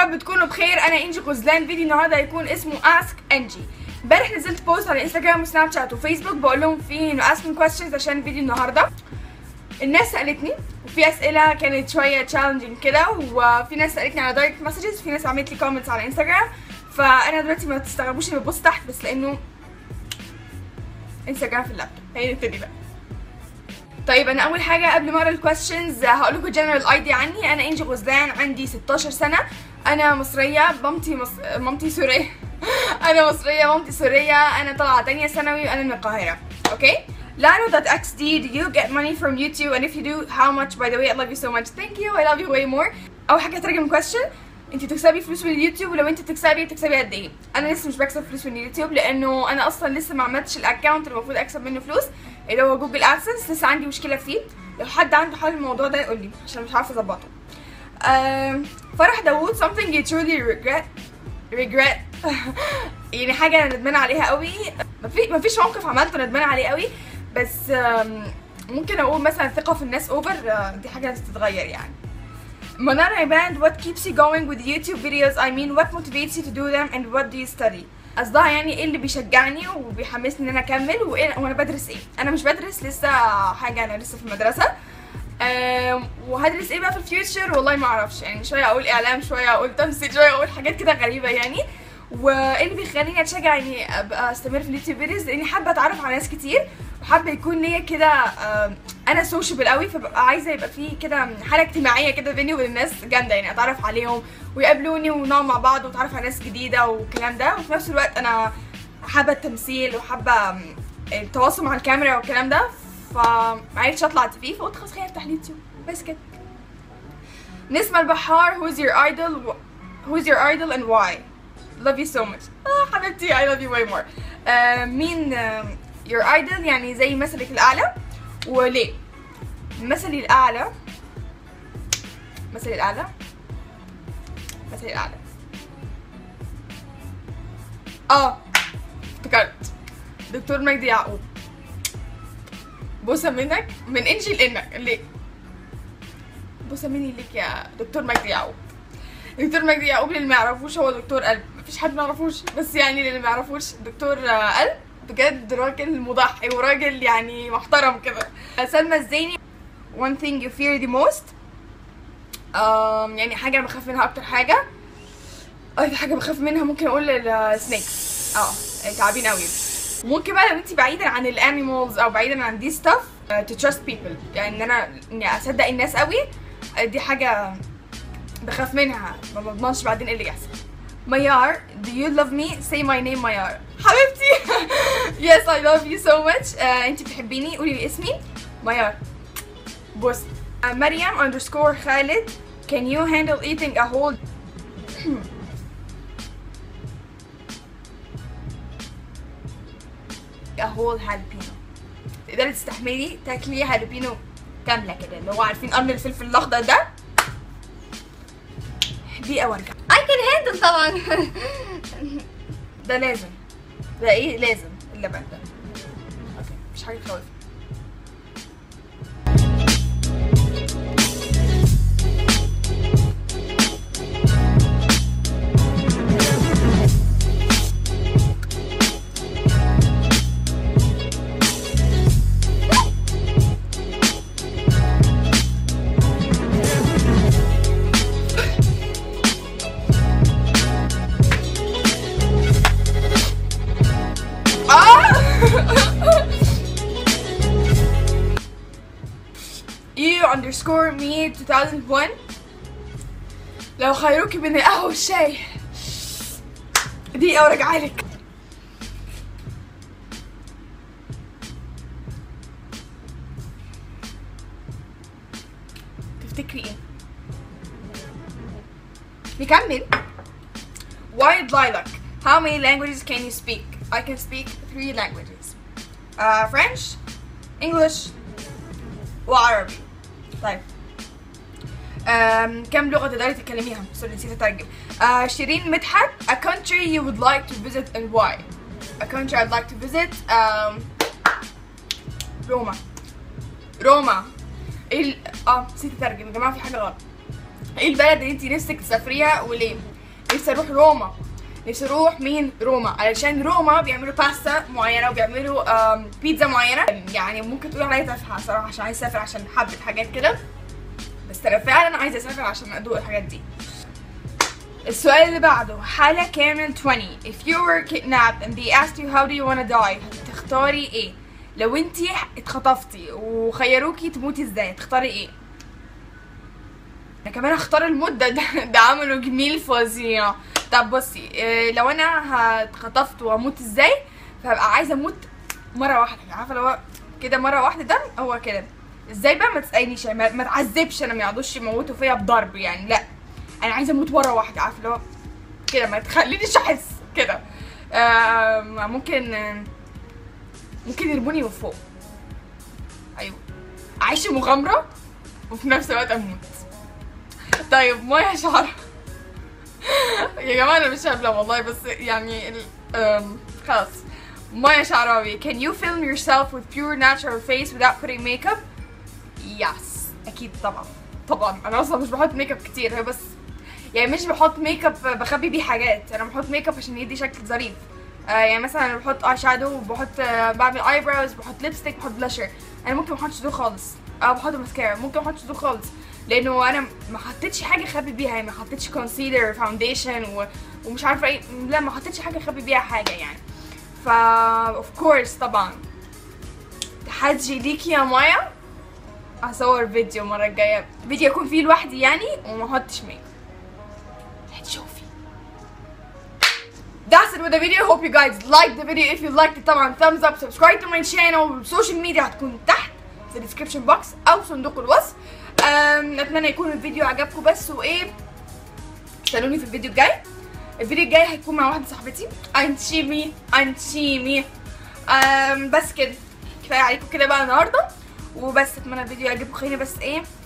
يا رب تكونوا بخير انا انجي غزلان فيديو النهارده هيكون اسمه اسك انجي امبارح نزلت بوست على انستجرام وسناب شات وفيسبوك بقول لهم فيه انه اسكن كويستشنز عشان فيديو النهارده الناس سالتني وفي اسئله كانت شويه تشالنجينج كده وفي ناس سالتني على دايركت مسجز وفي ناس عملت لي كومنتس على انستجرام فانا دلوقتي ما تستغربوش اني ببص تحت بس لانه انستجرام في اللابتوب هي نبتدي بقى طيب انا اول حاجه قبل ما اقرا الكويستشنز هقول لكم جنرال ايدي عني انا انجي غزلان عندي 16 سنه انا مصريه مامتي مص... مامتي سوريه انا مصريه مامتي سوريه انا طالعه تانية ثانوي وانا من القاهره اوكي Lano.xd do you get money from YouTube and if you do how much by the way I love you so much thank you I love you way more اول حاجه هترجم question انت بتكسبي فلوس من اليوتيوب ولو انت بتكسبي بتكسبي قد ايه انا لسه مش بكسب فلوس من اليوتيوب لانه انا اصلا لسه ما عملتش الاكونت اللي المفروض اكسب منه فلوس اللي هو جوجل ادسنس لسه عندي مشكله فيه لو حد عنده حل الموضوع ده يقول لي عشان مش عارفه اظبطه آم، فرح داوود something you truly regret regret يعني حاجه انا ندمانه عليها قوي مفي مفيش موقف عملته ندمانه عليه قوي بس آم، ممكن اقول مثلا ثقه في الناس اوفر دي حاجه لازم تتغير يعني Manar Iband, what keeps you going with YouTube videos? I mean, what motivates you to do them and what do you study? قصدها يعني ايه اللي بيشجعني وبيحمسني ان انا اكمل وايه وانا بدرس ايه انا مش بدرس لسه حاجه انا لسه في المدرسه أم، وهدرس ايه بقى في الفيوتشر والله ما اعرفش يعني شويه اقول اعلام شويه اقول تمثيل شويه اقول حاجات كده غريبه يعني وايه اللي بيخليني اتشجع اني ابقى استمر في اليوتيوب فيديوز لاني حابه اتعرف على ناس كتير وحابه يكون ليا كده أم، انا سوشيبل قوي فببقى عايزه يبقى في كده حاله اجتماعيه كده بيني وبين الناس جامده يعني اتعرف عليهم ويقابلوني ونقعد مع بعض واتعرف على ناس جديده والكلام ده وفي نفس الوقت انا حابه التمثيل وحابه أم، التواصل مع الكاميرا والكلام ده فمعرفتش اطلع تي في فقلت خلاص خليني افتح اليوتيوب بس كده نسمة البحار who's your idol who's your idol and why love you so much آه حبيبتي I love you way more آه مين آه your idol يعني زي مثلك الأعلى وليه مثلي الأعلى مثلي الأعلى مثلي الأعلى اه افتكرت دكتور مجدي يعقوب بوسه منك من انجي لانك ليه بوسه مني ليك يا دكتور مجدي يعقوب دكتور مجدي يعقوب اللي ما يعرفوش هو دكتور قلب مفيش حد ما يعرفوش بس يعني اللي ما يعرفوش دكتور آه، قلب بجد راجل مضحي وراجل يعني محترم كده سلمى الزيني one thing you fear the most um, يعني حاجة أنا بخاف منها أكتر حاجة أكتر حاجة بخاف منها ممكن أقول السنيكس اه تعبين قوي ممكن بقى لو انت بعيدا عن الانيمالز او بعيدا عن دي ستاف to trust people يعني ان انا اني اصدق الناس قوي آه، دي حاجه بخاف منها ما بضمنش بعدين ايه اللي يحصل ميار do you love me say my name ميار حبيبتي yes I love you so much آه، انت بتحبيني قولي لي اسمي ميار بص آه، مريم underscore خالد can you handle eating a whole a whole jalapeno تقدري تستحملي تاكلي هالوبينو كامله كده اللي هو عارفين قرن الفلفل الاخضر ده دقيقه وارجع I can handle طبعا ده لازم ده ايه لازم اللبن ده اوكي مش حاجه تخوف you underscore me 2001 لو خيروكي بين القهوة والشاي دقيقة وراجعالك تفتكري ايه؟ نكمل Wild Lilac How many languages can you speak? I can speak three languages uh, French English وعربي طيب um, كم لغة تقدري تتكلميها؟ سوري نسيت اترجم uh, شيرين مدحت A country you would like to visit and why? A country I'd like to visit um, روما روما ايه ال... اه نسيت اترجم يا جماعة في حاجة غلط ايه البلد اللي انتي نفسك تسافريها وليه؟ نفسي اروح روما نفسي اروح مين روما علشان روما بيعملوا باستا معينه وبيعملوا آم، بيتزا معينه يعني ممكن تقول عليا تافهه صراحه عشان عايزه اسافر عشان حبه حاجات كده بس انا فعلا عايزه اسافر عشان ادوق الحاجات دي السؤال اللي بعده حالة كامل 20 if you were kidnapped and they asked you how do you wanna die هتختاري ايه لو انتي اتخطفتي وخيروكي تموتي ازاي تختاري ايه انا كمان هختار المدة ده, ده عملوا جميل فظيع طب بصي إيه، لو انا اتخطفت واموت ازاي فهبقى عايزه اموت مره واحده عارفه لو هو كده مره واحده ده هو كده ازاي بقى ما تسالنيش يعني ما, ما تعذبش انا ما يقعدوش يموتوا فيا بضرب يعني لا انا عايزه اموت مره واحده عارفه اللي هو كده ما تخلينيش احس كده آه ممكن آه، ممكن يرموني من فوق ايوه اعيش مغامره وفي نفس الوقت اموت طيب مايا شعر يا جماعه انا مش هبله والله بس يعني ال... أم، خلاص مايا شعراوي can you film yourself with pure natural face without putting makeup yes اكيد طبعا طبعا انا اصلا مش بحط ميك اب كتير هي بس يعني مش بحط ميك اب بخبي بيه حاجات انا بحط ميك اب عشان يدي شكل ظريف آه يعني مثلا انا بحط اي شادو بحط آه بعمل اي براوز بحط ليبستيك بحط بلاشر انا ممكن ما احطش دول خالص اه بحط ماسكارا ممكن ما احطش دول خالص لانه انا ما حطيتش حاجه اخبي بيها يعني ما حطيتش كونسيلر فاونديشن و... ومش عارفه ايه لا ما حطيتش حاجه اخبي بيها حاجه يعني فا اوف كورس طبعا تحدي ليكي يا مايا هصور فيديو المره الجايه فيديو يكون فيه لوحدي يعني وما احطش ميك هتشوفي That's it with the video. Hope you guys liked the video. If you liked it, طبعا thumbs up, subscribe to my channel. السوشيال ميديا هتكون تحت في الديسكربشن بوكس او صندوق الوصف. أم، اتمنى يكون الفيديو عجبكم بس وايه استنوني في الفيديو الجاي. الفيديو الجاي هيكون مع واحده صاحبتي انشيمي انشيمي أم، بس كده كفايه عليكم كده بقى النهارده وبس اتمنى الفيديو يعجبكم خليني بس ايه